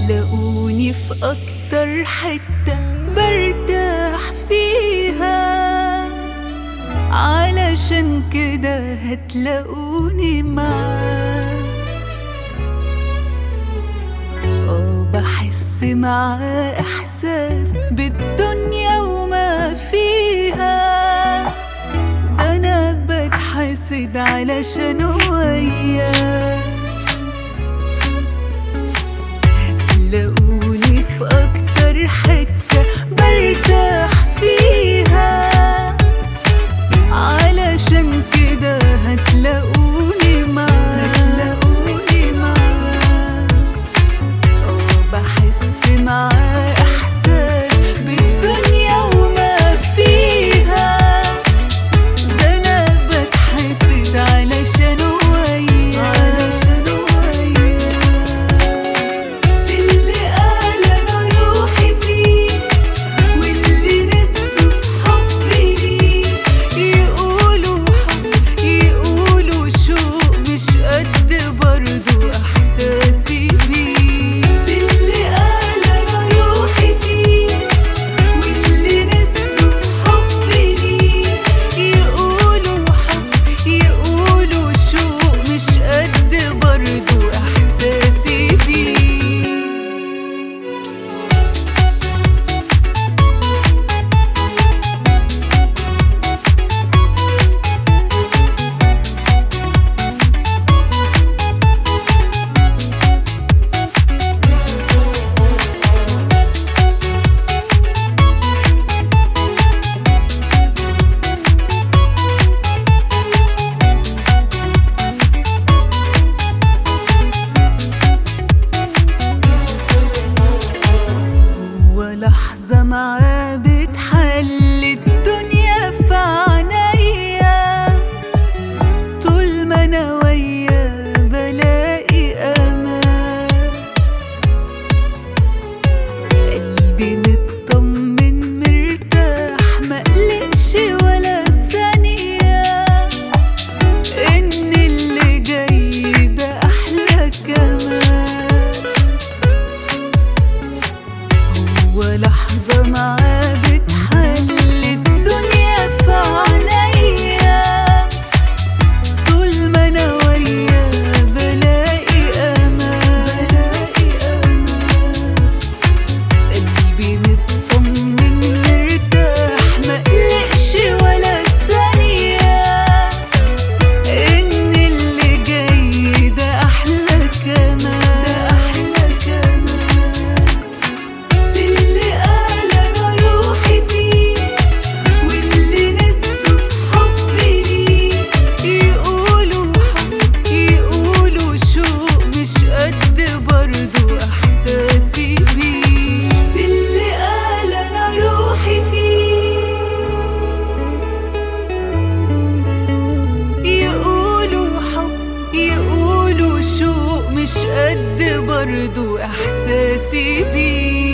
هتلاقوني في أكتر حتة برتاح فيها علشان كده هتلاقوني معاه اه بحس معاه إحساس بالدنيا وما فيها ده أنا بتحسد علشان وياه هتلاقوني في أكتر حتة برتاح فيها علشان كده هتلاقوني معاه هتلاقوني معاه اه بحس معاه إحساس بالدنيا وما فيها ده أنا بتحسد علشان وياه علشان وياه اللي قال أنا روحي فيه واللي نفسه في حبي ليه يقولوا حب يقولوا شوق مش قد برضو إحساسي بيه اللي قال أنا روحي فيه واللي نفسه في حبي ليه يقولوا حب يقولوا شوق مش قد برضو إحساسي بيه ولحظة معاه بتحل الدنيا في عينيا طول ما أنا وياه بلاقي أمان قلبي مطمن مرتاح مقلقش ولا ثانية إن اللي جاي ده أحلى كمان ولحظة معاه بتحل الدنيا في عينيا طول ما أنا وياه بلاقي أمان بلاقي أمان قلبي مطمن مرتاح مقلقش ولا ثانية إن اللي جاي ده أحلى كمان ده أحلى كمان اللي قال أنا روحي فيه واللي نفسه في حبي ليه يقولوا حب يقولوا شوق مش قد برضو إحساسي بيه اللي قال أنا روحي فيه يقولوا حب يقولوا شوق مش قد برضو إحساسي بيه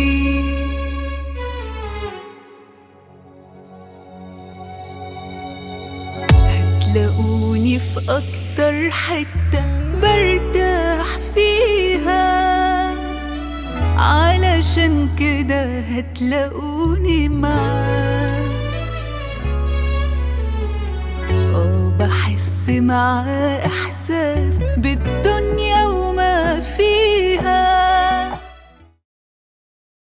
هتلاقوني في أكتر حتة برتاح فيها علشان كده هتلاقوني معاه اه بحس معاه إحساس بالدنيا